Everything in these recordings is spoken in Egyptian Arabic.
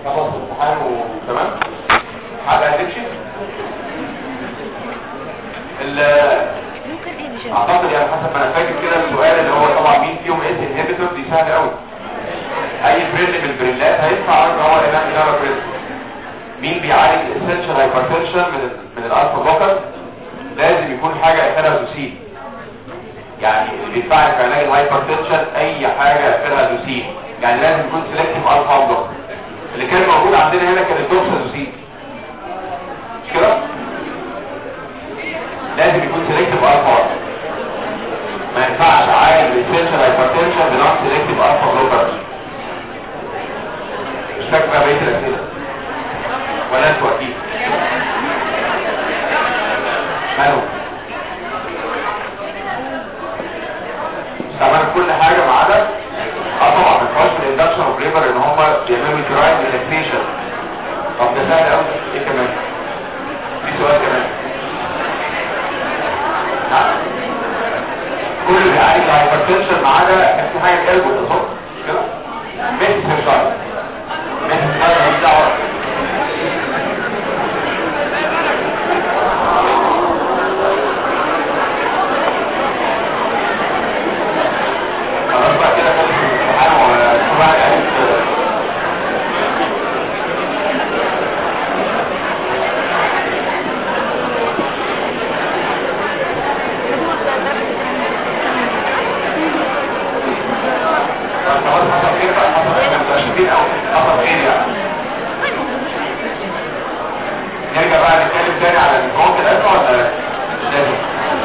خلاص الامتحان وتمام حد هتمشي ممكن ايه مش اعتقد يعني حسب ما انا فاكر كده السؤال اللي هو طبعا مين فيهم اس انهبيتور دي سهل قوي اي بريل من البريلات هيدفع ان هو ايمان جرى بريل مين بيعالج الاسنشال هايبرتنشن من ال من الالفا بلوكر لازم يكون حاجه اخرها دوسين يعني اللي بيدفع في علاج الهايبرتنشن اي حاجه اخرها دوسين يعني لازم يكون سيلكتيف الفا بلوكر اللي كان موجود عندنا هنا كان الدوكسازوسين مش كده لازم يكون سيلكتيف الفا ما ينفعش عايز الاسنشال هايبرتنشن بنوع سيلكتيف الفا بلوكر مش فاكر بقى بقيه الاسئله ولا انتوا اكيد مالهم استعملوا كل حاجه ما عدا اه طبعا ما ينفعش في الاندكشن اوف ليبر ان هم بيعملوا درايف ريلاكسيشن طب ده سهل قوي ايه كمان في سؤال كمان نعم كل اللي بيعالج الهايبرتنشن ما عدا كان في حاجه قلبه تصب كده ميسي سيرشايد ميسي سيرشايد ماليش دعوه خلاص بقى كده خلص الامتحان وكل واحد عرف خلاص حصل خير بقى حصل خير مش شايفين قوي حصل خير يعني نرجع بقى نتكلم تاني على الجوانب الازمه ولا مش لازم؟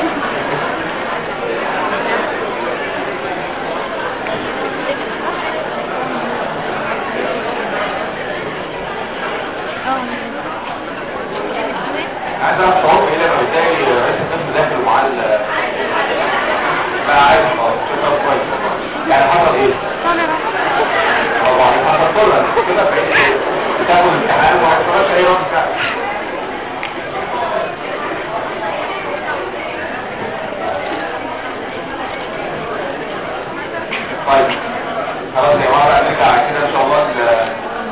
عايز اعرف شعور ايه لما بتلاقي رئيس القسم داخل ومعاه ال- بقى عايز خلاص شوف كويس يعني حصل ايه؟ طبعا حصل كلها كده بقيت بتاخد امتحان وما تقراش اي رد فعل طيب خلاص يا جماعه بقى نرجع كده ان شاء الله ل-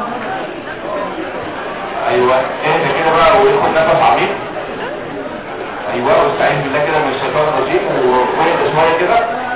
ايوه اهدى كده بقى وخد نفس عميق ايوه واستعيذ بالله كده من الشيطان الرجيم واهدى شويه كده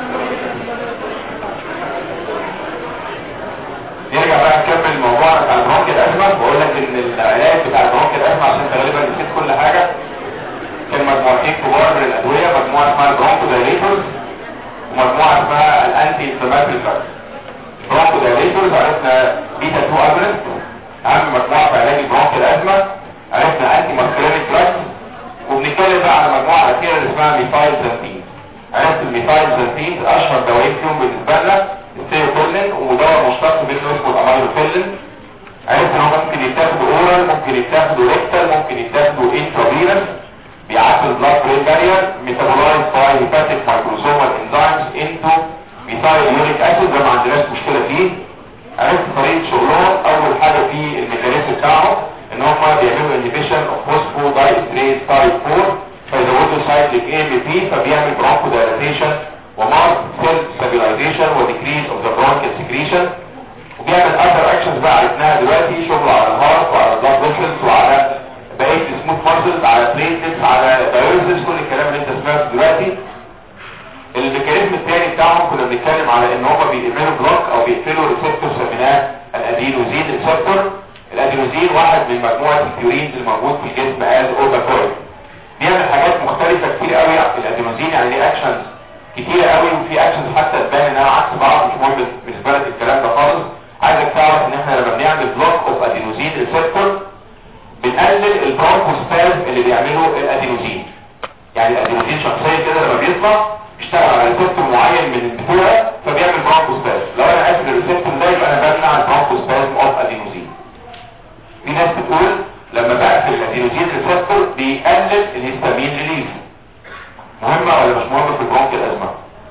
نرجع بقى نكمل موضوعنا بتاع البرونك الازمه بقول لك ان العلاج بتاع البرونك الازمه عشان انت غالبا نسيت كل حاجه كان مجموعتين كبار من الادويه مجموعه اسمها البرونكو دايليتورز ومجموعه اسمها الانتي انفلاماتوري دراجز برونكو دايليتورز عرفنا بيتا 2 اجونست اهم مجموعه في علاج البرونك الازمه عرفنا انتي ماسكرينيك دراجز وبنتكلم بقى على مجموعه اخيره اللي اسمها ميثايل زنتين عرفت الميثايل زنتين اشهر دوايين فيهم بالنسبه لنا السيروتونين ودواء مشتق منه اسمه الاميلوفيلين عرفت ان هو ممكن يتاخدوا اورال ممكن يتاخدوا ريكتال ممكن يتاخدوا انترافينس بيعدي البلاد برين بارير ميتابولايز باي هيباتيك مايكروسومال انزيمز انتو ميثايل يوريك اسيد ده ما عندناش مشكله فيه عرفت طريقه شغلهم اول حاجه في الميكانيزم بتاعهم ان هم بيعملوا انهبيشن اوف فوسفو دايستريز تايب 4 فيزودوا سايكليك اي ام بي فبيعمل برونكو دايلاتيشن ومارك سيل ستابيلايزيشن وديكريز اوف ذا برونكيال سكريشن وبيعمل اذر اكشنز بقى عرفناها دلوقتي شغل على الهارت وعلى البلاد فيسلز وعلى بقيه السموث ماسلز على بليتلتس على دايوريزز كل الكلام اللي انت سمعته دلوقتي الميكانيزم الثاني بتاعهم كنا بنتكلم على ان هم بيعملوا بلوك او بيقفلوا ريسبتور سميناه الادينوزين ريسبتور الادينوزين واحد من مجموعه البيورينز الموجود في الجسم از اوباكويد بيعمل حاجات مختلفه كتير قوي في الادينوزين يعني ليه اكشنز كتير قوي وفي اكشنز حتى تبان انها عكس بعض مش مهم بالنسبه لك الكلام ده خالص عايزك تعرف ان احنا لما بنعمل بلوك اوف ادينوزين ريسبتور بنقلل البرونكوسبازم اللي بيعمله الادينوزين يعني الادينوزين شخصيا كده لما بيطلع بيشتغل على ريسبتور معين من البتوع فبيعمل برونكوسبازم لو انا قافل الريسبتور ده يبقى انا بمنع البرونكوسبازم اوف ادينوزين في ناس بتقول لما بقفل الادينوزين ريسبتور بيقلل الهستامين ريليز مهمة ولا مش مهمة في البرونك الازمة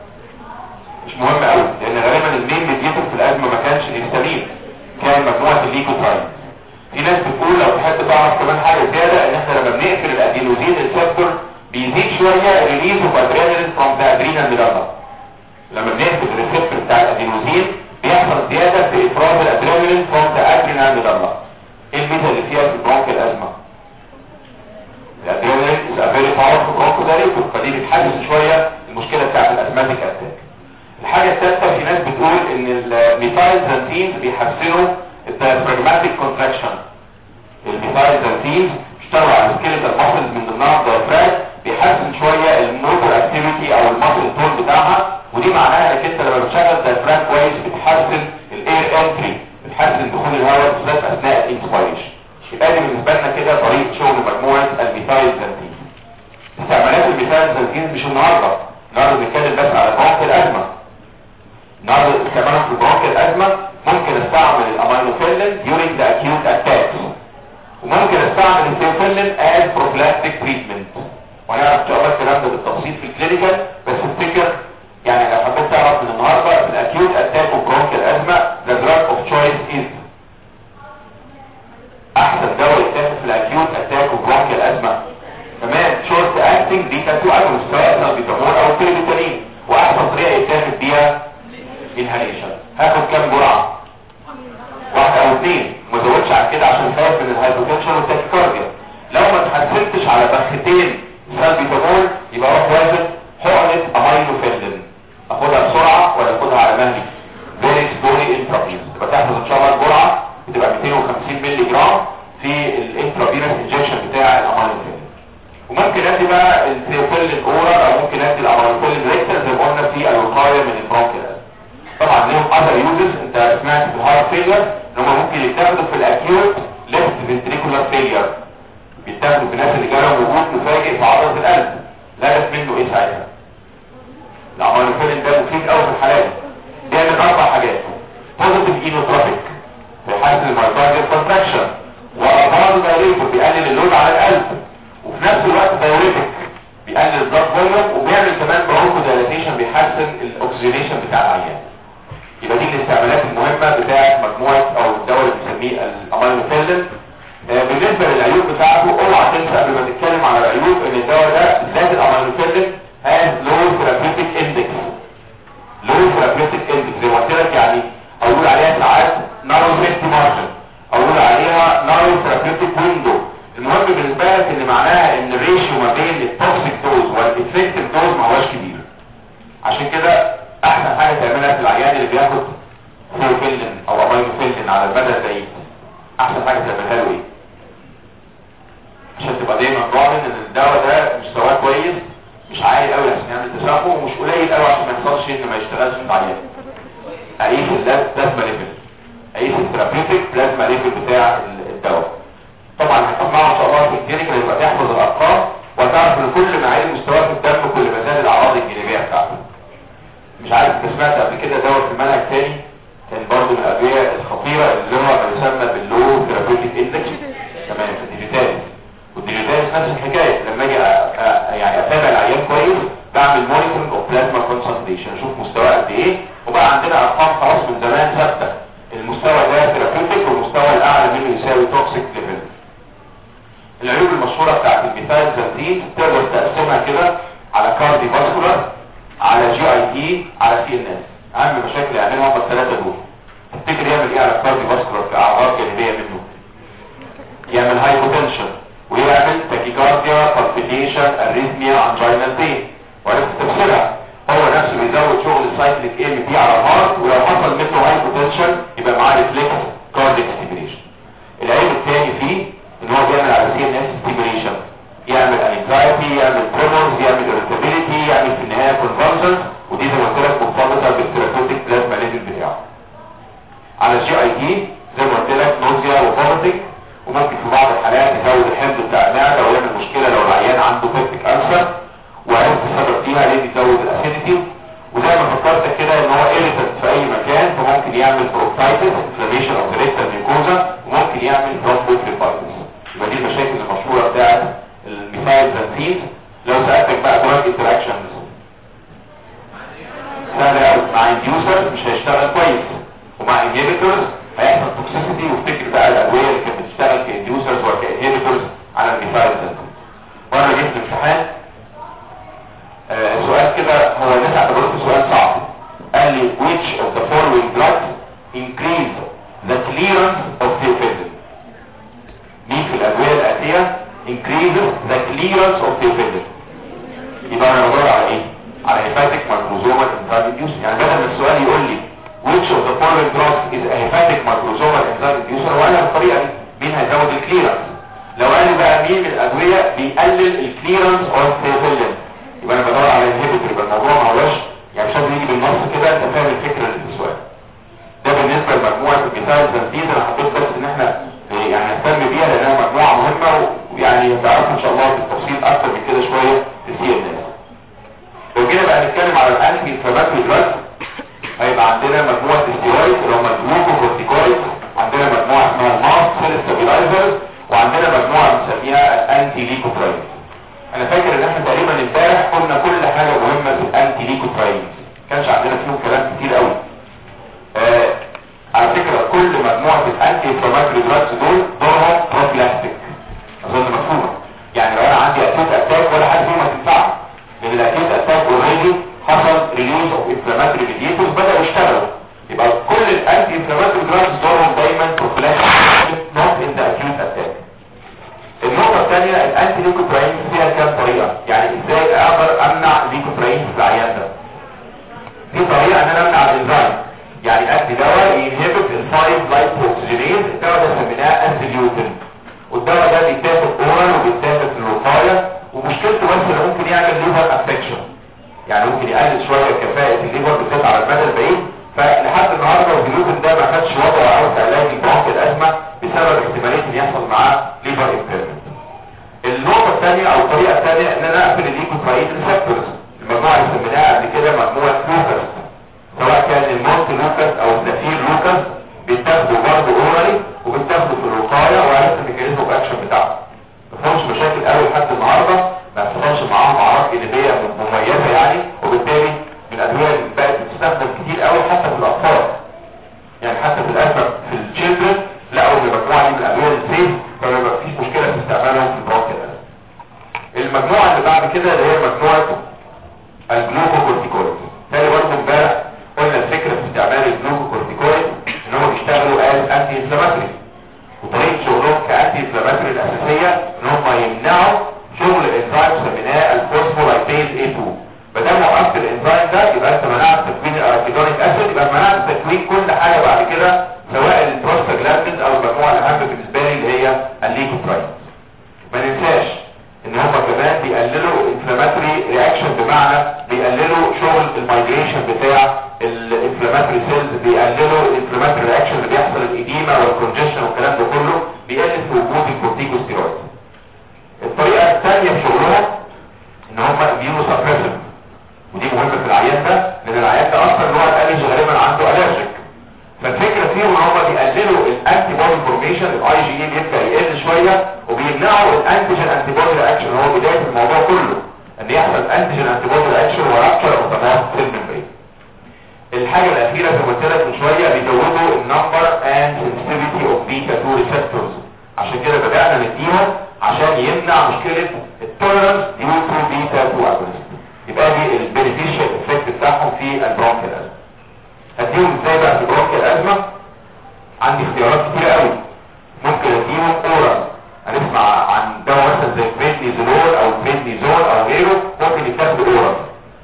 مش مهم قوي لان غالبا المين ميديتور في الازمة ما كانش الهستامين كان مجموعة الليكوتراين في ناس بتقول لو تحب تعرف كمان حاجة زيادة ان احنا لما بنقفل الادينوزين ريسبتور بيزيد شوية ريليز اوف ادرينالين فروم ذا ادرينال ميلانا لما بنقفل الريسبتور بتاع الادينوزين بيحصل زيادة في افراز الادرينالين فروم ذا ادرينال ميلانا الميثايلزانتينز بيحسنوا الدايفراجماتيك كونتراكشن الميثايلزانتينز بيشتغلوا على السكيلتال ماسلز من ضمنها الدايفراج بيحسن شويه الموتور اكتيفيتي او الماسل تون بتاعها ودي معناها انك انت لما بتشغل دايفراج كويس بتحسن الاير انتري بتحسن دخول الهواء بالذات اثناء الانسبيريشن يبقى دي بالنسبه لنا كده طريقه شغل مجموعه الميثايلزانتينز استعمالات الميثايلزانتينز مش النهارده النهارده بنتكلم بس على برونك الازمه النهارده استعمالهم في برونك الازمه ممكن استعمل الامينوفيلين during the acute attacks وممكن استعمل الثيوفيلين as prophylactic treatment وهنعرف ان شاء الله الكلام ده بالتفصيل في الكلينيكال بس افتكر يعني لو حبيت تعرف من النهارده في الاكيوت اتاك وبرونك الازمه the drug of choice is احسن دواء يتاخد في الاكيوت اتاك وبرونك الازمه كمان شورت اكتنج دي كانت عدم سواء سلبيتامول او تريبيتالين واحسن طريقه يتاخد بيها انهاليشن هاخد كام جرعه واحده او اثنين ما زودش عن كده عشان خايف من الهايبوتنشن والتاكيكارديا لو ما اتحسنتش على بختين سلبيتامول يبقى اروح واخد حقنه امينوفيلين اخدها بسرعه ولا اخدها على مهلي فيري سلولي انترافيز تبقى تحفظ ان شاء الله الجرعه بتبقى 250 مللي جرام في الانترافينس انجكشن بتاع الامينوفيلين وممكن ادي بقى الثيوفيلين اورال او ممكن ادي الامينوفيلين ريكتال زي ما قلنا في الوقايه من البرونكيال طبعا ليهم اذر يوزز انت سمعت في الهارت فيلر ان هم ممكن يتاخدوا في الاكيوت ليفت فنتريكولار فيلر بيتاخدوا في الناس اللي جالهم وجود مفاجئ في عضله القلب لابس منه ايه ساعتها الامينوفيلين ده مفيد قوي في الحالات بيعمل اربع حاجات بوزيتيف اينوتروبيك بيحسن المايكارديال كونتراكشن وابارد دايريتور بيقلل اللود على القلب وفي نفس الوقت دايوريتك بيقلل الضغط فوليوم وبيعمل كمان برونكو دايلاتيشن بيحسن الاكسجينيشن بتاع العيان يبقى دي الاستعمالات المهمه بتاعه مجموعه او الدواء اللي بنسميه الامينوفيلين آه بالنسبه للعيوب بتاعته اوعى تنسى قبل ما تتكلم على العيوب ان الدواء ده بالذات الامينوفيلين has low therapeutic index low therapeutic index زي ما قلت لك يعني اقول عليها ساعات narrow safety margin اقول عليها narrow therapeutic window المهم بالنسبه لك ان معناها ان الريشيو ما بين التوكسيك دوز والافكتيف دوز ما هوش كبير عشان كده احسن حاجه تعملها في العيان اللي بياخد ثيوفيلين او امينوفيلين على المدى البعيد احسن حاجه تعملها له ايه عشان تبقى دايما ضامن ان الدواء ده مستواه كويس مش عالي قوي عشان يعمل تشابه ومش قليل قوي عشان ما يحصلش ان ما يشتغلش في العيان اقيس اللازمه ليفل اقيس الثيرابيوتيك بلازما ليفل بتاع الدواء طبعا هتسمعها ان شاء الله في الكلينيكال يبقى تحفظ الارقام وتعرف ان كل ما عالي مستواه في الدم كل ما زاد الاعراض الجانبيه بتاعته مش عارف انت سمعت قبل كده دواء في المنهج تاني كان برضه من الادويه الخطيره اللي هو ما يسمى باللو ثيرابيوتيك اندكس تمام في الديجيتاليس والديجيتاليس نفس الحكايه لما اجي يعني اتابع العيان كويس بعمل مونيتورنج اوف بلازما كونسنتريشن اشوف مستواه قد ايه وبقى عندنا ارقام خلاص من زمان ثابته المستوى ده ثيرابيوتيك والمستوى الاعلى منه يساوي توكسيك ليفل العيوب المشهوره بتاعت الميثايل زنتين تقدر تقسمها كده على كاردي فاسكولار على جي اي تي على سي ان اس اهم مشاكل يعملها هم الثلاثه دول تفتكر يعمل ايه على الكاردي فاسكولار كاعراض جانبيه منه يعمل هايبوتنشن ويعمل تاكيكارديا بالبيتيشن اريثميا انجينال بين وعرفت تفسيرها هو نفسه بيزود شغل السايكليك ام بي على الهارت ولو حصل منه هايبوتنشن يبقى معاه ريفلكس كارديك ستيميليشن العيب الثاني فيه ان هو بيعمل على سي ان اس ستيميليشن يعمل انكزايتي يعمل تريمورز يعمل irritability يعمل في النهايه كونفرجنس ودي زي ما قلت لك مرتبطه بالثيرابيوتيك بلازما ليفل بتاعه على الجي اي تي زي ما قلت لك نوزيا وفوميتنج وممكن في بعض الحالات يزود الحمض بتاع المعده ويعمل مشكله لو العيان عنده بيبتيك ألسر وعرفت السبب فيها ليه بيزود الاسيديتي وزي ما فكرت كده ان هو irritant في اي مكان فممكن يعمل بروكتايتس انفلاميشن اوف ذا ريكتال ميوكوزا وممكن يعمل ثرومبوفليبايتس يبقى دي المشاكل المشهوره بتاعت الميثايل زنتين لو سالتك بقى دراج انتراكشنز سهل قوي مع انديوسرز مش هيشتغل كويس ومع انهبيتورز هيحصل توكسيسيتي وافتكر بقى الادويه اللي كانت بتشتغل كانديوسرز وكانهبيتورز على الميثايل زنتين وانا جبت الامتحان آه سؤال كده هو الناس اعتبرته سؤال صعب قال لي which of the following drugs increase the clearance of theophylline مين في الادويه الاتيه increases the clearance of theophylline يبقى انا بدور على ايه على هيباتيك ماكروزوما انتراديوس يعني بدل ما السؤال يقول لي which of the following drugs is a hepatic microsomal enzyme inducer ولا بالطريقه دي مين هيزود الكليرنس لو قال لي بقى مين من الادويه بيقلل الكليرنس اوف ثيوفيلين يبقى انا بدور على انهبيتور يبقى الموضوع ما هوش يعني مش لازم يجي بالنص كده انت فاهم الفكره اللي في السؤال ده بالنسبه لمجموعه الميثايل زنتيز انا حطيت بس ان احنا يعني نهتم بيها لانها مجموعه مهمه ويعني تعرفوا ان شاء الله بالتفصيل اكتر من كده شويه في سي ان اس لو جينا بقى نتكلم على الانتي انفلاماتوري دراج هيبقى عندنا مجموعه ستيرويد اللي هم الجلوكوكورتيكويد عندنا مجموعه اسمها الماست سيل ستابيلايزرز وعندنا مجموعه بنسميها الانتي ليكوترايد انا فاكر ان احنا تقريبا امبارح قلنا كل حاجه مهمه في الانتي ليكوترايد كانش عندنا فيهم كلام كتير قوي آه على فكره كل مجموعه الانتي انفلاماتوري دراجز دول دورهم بروفيلاكتيك اظن مفهومه يعني لو انا عندي اكيوت اتاك ولا حاجه فيهم هتنفعني لان الاكيوت اتاك اوريدي حصل ريليز اوف انفلاماتوري ميديتورز بداوا يشتغلوا يبقى كل الانتي انفلاماتوري دراجز دورهم دايما بروفيلاكتيك نوت ان ذا اكيوت اتاك النقطه الثانيه الانتي ليكوتراين فيها كام طريقه يعني ازاي اقدر امنع ليكوتراين في العيان ده دي طريقه ان انا امنع الانزيم يعني ادي دواء ينهبط الفايف لايبوكسجينيز الدواء ده سميناه انزليوتين والدواء ده بيتاخد اورال وبيتاخد في الوقايه ومشكلته بس انه ممكن يعمل ليفر افكشن يعني ممكن يقلل شويه كفاءه الليفر بالذات على المدى البعيد فلحد النهارده الجلوكين ده ما خدش وضعه او في علاج برونك الازمه بسبب احتماليه ان يحصل معاه ليفر امبيرمنت النقطه الثانيه او الطريقه الثانيه ان انا اقفل الليكوترايد ريسبتورز المجموعه اللي سميناها قبل كده مجموعه لوكاس سواء كان المونت لوكاس او الزفير لوكاس بيتاخدوا برضه اورالي وبيتاخدوا في الوقايه وعرفت الميكانيزم اوف اكشن بتاعهم ما فيهمش مشاكل قوي لحد النهارده ما حصلش معاهم اعراض جانبيه مميزه يعني وبالتالي من الادويه اللي بقت بتستخدم كتير قوي حتى في الاطفال يعني حتى في الازمه في التشيلدرن لقوا ان المجموعه دي من الادويه السيف فما يبقى فيش مشكله في استعمالهم في البرونكيال المجموعه اللي بعد كده اللي هي مجموعه الجلوكوكورتيكويد تاني برضه امبارح قلنا الفكره في استعمال الجلوكوكورتيكويد ان هم بيشتغلوا از انتي انفلاماتوري وطريقه شغلهم كانتي انفلاماتوري الاساسيه ان هم يمنعوا شغل انزيم سميناه الفوسفولايبيز A2 ما دام وقفت الانزيم ده يبقى انت منعت تكوين الاركيدونيك اسيد يبقى منعت تكوين كل حاجه بعد كده سواء البروستاجلاندين او المجموعه الاهم بالنسبه لي اللي هي الليكوترايد ما ننساش ان هم كمان بيقللوا انفلاماتوري رياكشن بمعنى بيقللوا شغل المايجريشن بتاع الانفلاماتوري سيلز بيقللوا الانفلاماتوري رياكشن اللي بيحصل الايديما والكونجشن والكلام ده كله بيقلل في وجود الكورتيكوستيرويد الطريقه الثانيه في شغلهم ان هم اميونو سبريسيف ودي مهمه في العيان ده لان العيان ده اصلا نوع الالرجي غالبا عنده الرجيك فالفكره فيهم ان هم بيقللوا الانتي بودي فورميشن الاي جي اي بيبدا يقل شويه وبيمنعوا الانتيجين انتي بودي رياكشن هو بدايه الموضوع كله ان يحصل انتيجين انتي بودي رياكشن ورابتشر اوف ذا سيل ميمبرين الحاجه الاخيره زي ما قلت لك من شويه بيزودوا النمبر اند سنسيتيفيتي اوف بيتا 2 ريسبتورز عشان كده بدانا نديهم عشان يمنع مشكله التولرنس ديو تو بيتا 2 اجونست يبقى دي البينيفيشال افكت بتاعهم في البرونكيال ازمه هديهم ازاي بقى في البرونكيال ازمه عندي اختيارات كتير قوي ممكن اديهم اورال هنسمع عن دواء مثلا زي بريدنيزولول او بريدنيزول او غيره ممكن يتاخد اورال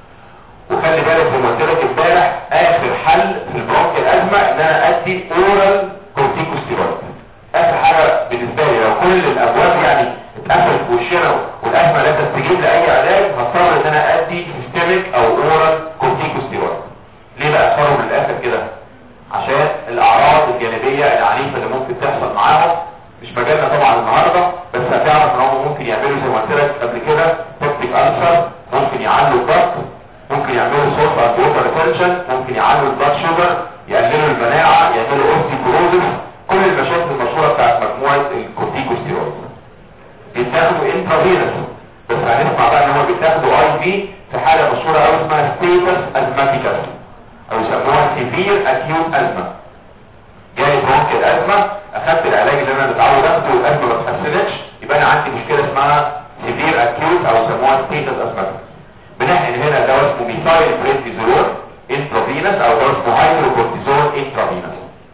وخلي بالك زي ما قلت لك امبارح اخر حل في البرونكيال ازمه ان انا ادي اورال كورتيكوستيرويد اخر حاجه بالنسبه لي لو كل الابواب يعني اتقفلت في وشنا والازمه لا تستجيب لاي علاج هضطر ان انا ادي سيستميك او اورال كورتيكوستيرويد ليه بقى اختارهم للاخر كده عشان الاعراض الجانبيه العنيفه اللي ممكن تحصل معاهم مش مجالنا طبعا النهارده بس هتعرف ان هم ممكن يعملوا زي ما قلت لك قبل كده تكتيك ألسر ممكن يعلوا الضغط ممكن يعملوا صوت اند ووتر ريتنشن ممكن يعلوا البلاد شوجر يقللوا المناعه يعملوا اوستيبروزس كل المشاكل المشهوره بتاعت مجموعه الكورتيكوستيرويد بيتاخدوا انترافينس بس هنسمع بقى ان هم بيتاخدوا اي في في حاله مشهوره قوي اسمها ستيتس ازماتيكس او يسموها سيفير اكيوت ازمه جالي برونك الازمه اخدت العلاج اللي انا متعود اخده والازمه ما اتحسنتش يبقى انا عندي مشكله اسمها سيفير اكيوت او يسموها ستيتس ازماتيكس بنحقن هنا دواء اسمه ميثايل بريدنيزولون انترافينس او دواء اسمه هايدروكورتيزون انترافينس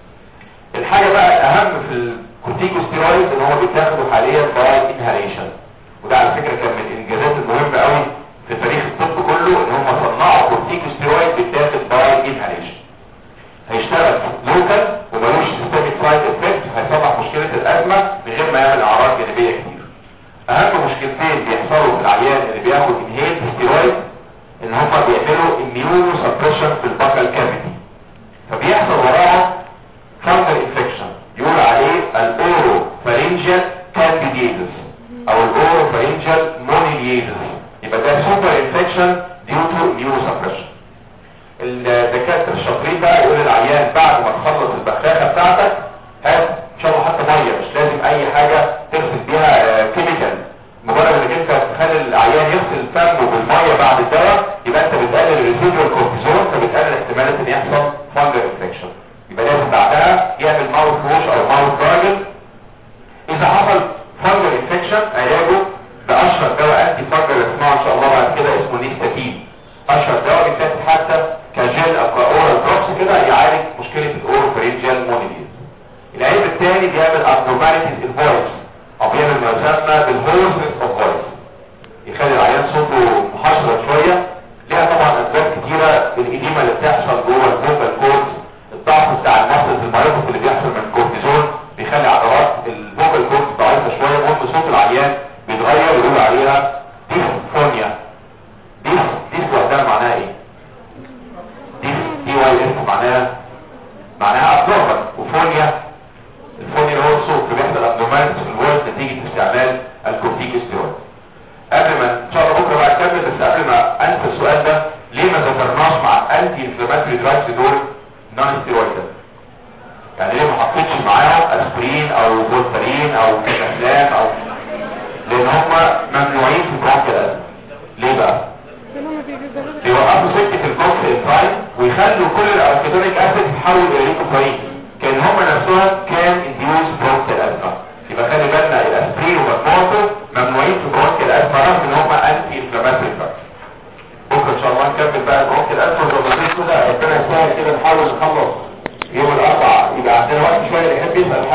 الحاجه بقى الاهم في الكورتيكوستيرويد ان هو بيتاخدوا حاليا باي انهاليشن وده على فكره كان من الانجازات المهمه قوي في تاريخ الطب كله ان هم صنعوا كورتيكوستيرويد بيتاخد باي انهاليشن هيشتغل لوكال وملوش سيستميك سايد افكت هيصلح مشكله الازمه من غير ما يعمل اعراض جانبيه كتير اهم مشكلتين بيحصلوا في العيان اللي بياخد انهيل ستيرويد ان هم بيعملوا اميونو سبريشن في الباكال كافيتي فبيحصل وراها فانجل انفكشن يقول عليه الاورو فارنجال كانديديزس او الاورو فارنجال مونيليزس يبقى ده سوبر انفكشن ديو تو اميونو سبريشن الدكاتره الشاطرين بقى يقول للعيان بعد ما تخلص البخاخه بتاعتك هات ان شاء الله حتى ميه مش لازم اي حاجه تغسل بيها كيميكال مجرد انك انت تخلي العيان يغسل فمه بالميه بعد الدواء يبقى انت بتقلل الريسيدوال كورتيزون فبتقلل احتمالات ان يحصل فانجل انفكشن يبقى لازم بعدها يعمل ماوث ووش او ماوث راجل اذا حصل فانجل انفكشن علاجه باشهر دواء انتي فانجل اسمه ان شاء الله بعد كده اسمه نيستاتين اشهر دواء بيتاخد حتى كجل او كاورال دروبس كده يعالج مشكله الاوروفرينجال مونيليز العيب الثاني بيعمل abnormalities in voice او بيعمل ما يسمى بالهورسنس اوف فويس يخلي العيان صوته محشرة شوية ليها طبعا اسباب كتيرة الاديمة اللي بتحصل جوه الفوكال كورد الضعف بتاع المصل المايوبس اللي بيحصل من الكورتيزون بيخلي عضلات الفوكال كورد ضعيفة شوية المهم صوت العيان بيتغير ويقول عليها ديسفونيا ديس ديس لوحدها معناها ايه؟ ديس دي واي اس معناها معناها ابنورمال وفونيا الفونيا هو الصوت فبيحصل ابنورماليتيز في الوزن نتيجة استعمال الكورتيكوستيرويد قبل ما ان شاء الله بكره بقى اكمل بس قبل ما انسى السؤال ده ليه ما ذكرناش مع الانتي انفلاماتوري دراجز دول نون ستيرويدال يعني ليه ما حطيتش معاهم اسبرين او فولتارين او كتافلام او لان هم ممنوعين في برونكيال الازمه ليه بقى بيوقفوا سكه الكوكس انتراين ويخلوا كل الاركيدونيك اسيد تتحول الى ليكوبراين كان هم نفسهم كان انديوز برونكيال الازمه يبقى خلي بالنا الاسبرين ومجموعته ممنوعين في برونكيال الازمه رغم ان هم انتي انفلاماتوري دراجز بكره ان شاء الله نكمل بقى برونكيال الازمه زي ما قلت كده ربنا يسهل كده نحاول نخلص يوم الاربعاء يبقى عندنا وقت شويه اللي يحب يسال